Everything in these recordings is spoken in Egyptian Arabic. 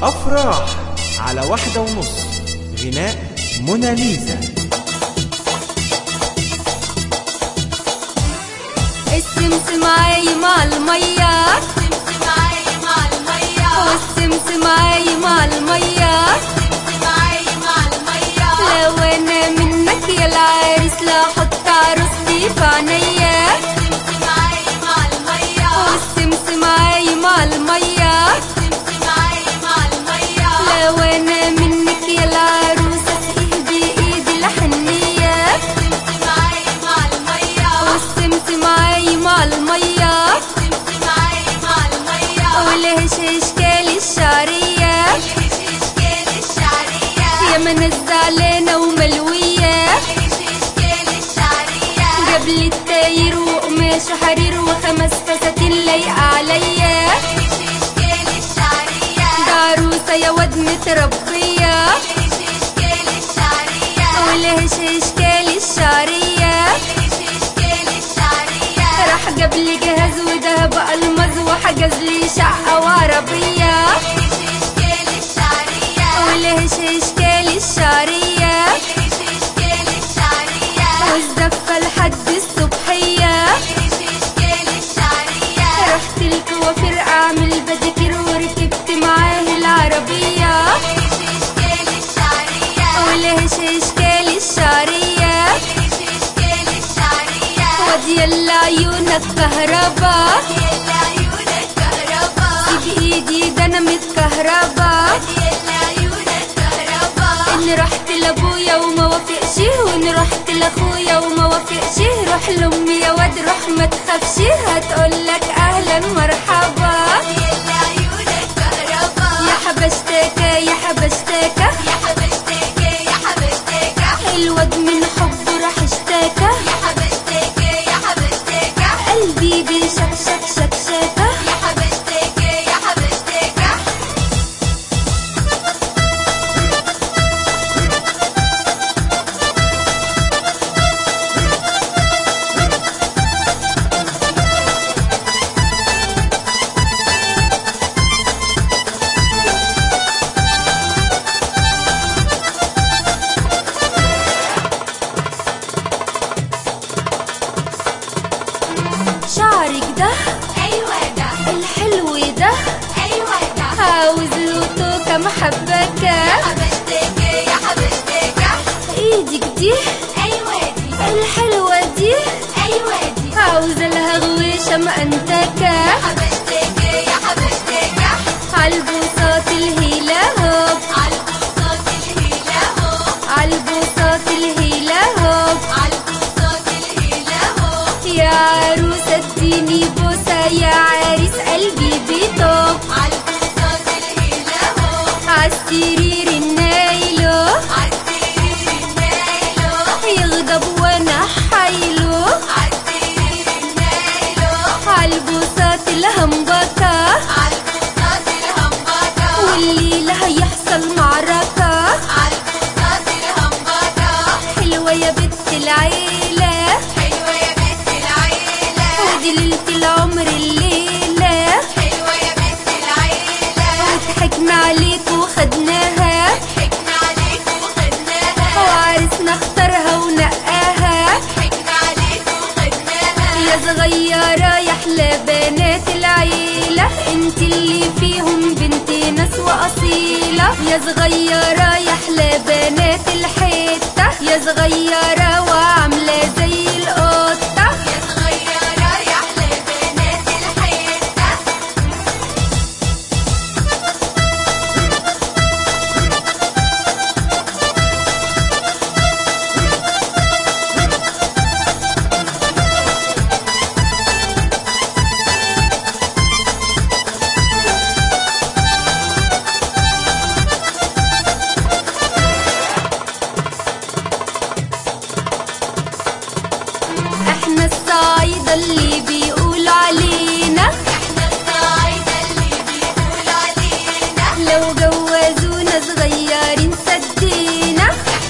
أفراح على واحدة ونص غناء موناليزا السمسم عايم على المية والسمسم عايم على المية لو انا منك يا العريس لا احط عروستي في عينيا والسمسم عايم على المية لو انا منك يا العروسة اسقيه بايدي الحنية والسمسم عايم على المية ولهش اشكال الشعرية يا من الزعلانة وملوية جاب لي التاير وقماش حرير وخمس فساتين لايقة عليا ده عروسة يا واد متربية ولهش اشكال الشعرية راح جاب لي جهاز ودهب الماظ وحجز لي شقة وعربية ولهش اشكال الشعرية والزفة لحد الصبحية رحت الكوافير اعمل بديكير وركبت معاه العربية ولهش اشكال الشعرية وادي يلا عيونك كهربا سيب ايدي ده انا متكهربا ان رحت لابويا وما وافقش وان رحت لاخويا وما وافقش روح لامي يا واد روح ما تخافش هتقولك اهلا مرحبا يا حبشتاكة يا حبشتاكة الواد من حبه راح اشتاكى قلبي بيشكشك شكشاكة شعرك ده الحلو ده عاوز له توكة محبكة ايدك دي الحلوة دي عاوزة لها غويشة مأنتكة عالبوصات الهيلة هوب عالبوصات الهيلة هوب يا عروسة اديني بوسة يا عريس قلبي بيطوب عالسرير النايلو يغضب وانا حايله عالبوصات الهمبكة والليلة هيحصل معركة حلوة يا بنت العيلة ودي ليلة العمر الليلة وضحكنا عليك وخدناها وعرسنا اختارها ونقاها يا صغيرة يا احلى بنات العيلة انت اللي فيهم بنت ناس وأصيلة يا صغيرة يا احلى بنات الحتة يا صغيرة وعاملة زي القطة احنا الصعايدة اللي بيقولوا علينا لو جوزونا صغيرين سدينا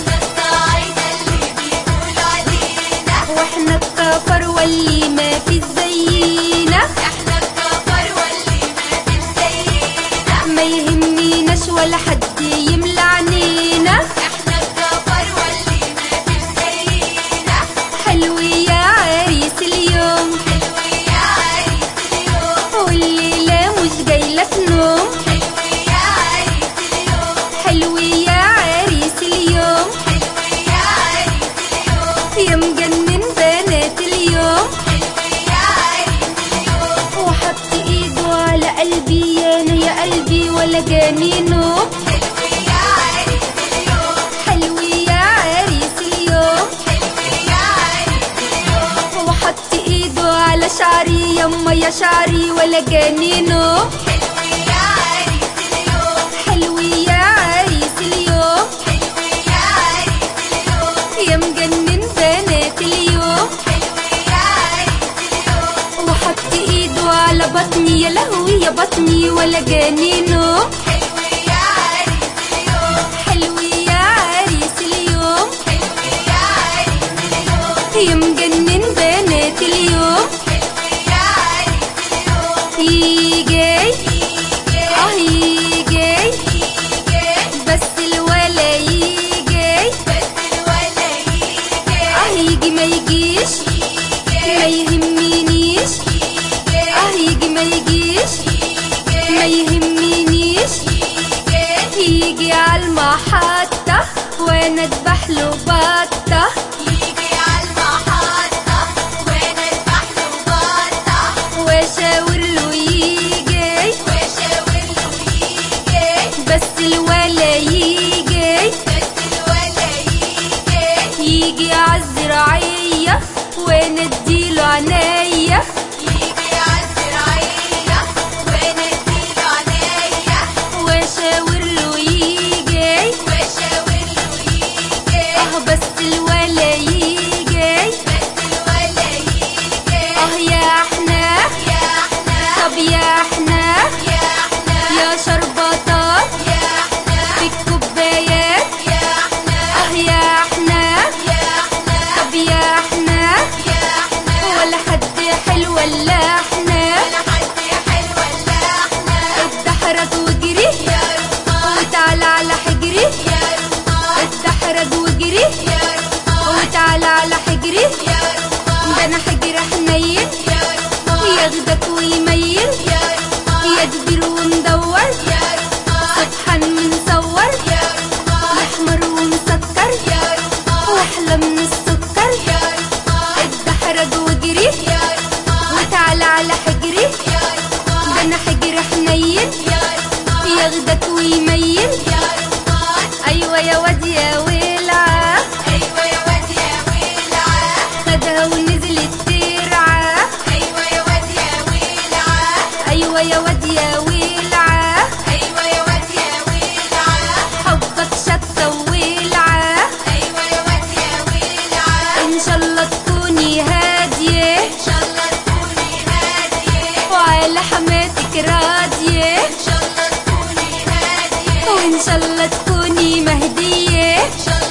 واحنا الكفر واللي ما في زينا احنا الكفر واللي ما في زينا ما يهمناش ولا حد يملى عنينا احنا الجبر ولينا بالزينة حلو يا عريس اليوم حلو يا عريس اليوم والليلة مش جايلك نوم حلو يا عريس اليوم حلو يا عريس اليوم حلو يا عريس اليوم يا مجنن بنات اليوم حلو يا عريس اليوم وحط ايده على قلبي يا انا يا قلبي ولا جاني نوم حلو يا عريس اليوم حلو يا عريس اليوم حلو يا عريس اليوم وحط ايده على شعري يما يا شعري ولا جاني نوم حلو يا عريس اليوم حلو يا عريس اليوم حلو يا عريس اليوم يا مجنن بنات اليوم حلو يا عريس اليوم وحط ايده على بطني يا لهوي يا بطني ولا جاني نوم حلو يا عريس اليوم حلو يا عريس اليوم حلو يا عريس اليوم يا مجنن بنات اليوم حلو يا عريس اليوم يجي يجي اه يجي يجي بس الولا يجي بس الولا يجي اه يجي ما يجيش ما يهمنيش اه يجي ما يجيش ما يهمنيش يجي عالمحطة وانا اذبح له بطة يجي عالمحطة وانا اذبح له بطة واشاور له يجي واشاور له يجي بس الولا يجي بس الولا يجي يجي عالزراعية وانا اديله عناية يجي عالزراعية وانا اديله عينيا واشاور له يجي واشاور له يجي اه بس الولا يجي بس الولا يجي اه يا احنا يا احنا طب يا احنا يا احنا يا شربطات يا احنا في الكوبايات يا احنا اه يا احنا يا احنا طب يا احنا يا احنا ولا حد حلو ولا احنا ولا حد حلو ولا احنا اتدحرج وجري يا رمان وتعالى على حجري يا رمان اتدحرج وجري يا رمان وتعالى على حجري يا رمان ده انا حجر حنين يا رمان ياخدك ويميل يا رمان يا كبير ومدور يا رمان سبحان منصور يا رمان احمر ومسكر يا رمان واحلى من السكر يا رمان اتدحرج وجري يا رمان وتعالى على حجري يا رمان ده انا حجر حنين يا رمان ياخدك ويميل يا رمان ايوه يا واد يا ولعه ايوه يا واد يا ولعه خدها ونزلت ترعى ايوه يا واد يا ولعه ايوه يا واد يا ولعه ايوه يا واد يا ولعه حبك شطه وولعه ايوه يا واد يا ولعه ان شاء الله تكوني هاديه ان شاء الله تكوني هاديه وعلى حماتك راضيه ان شاء الله تكوني هاديه وان شاء الله تكوني مهديه ان شاء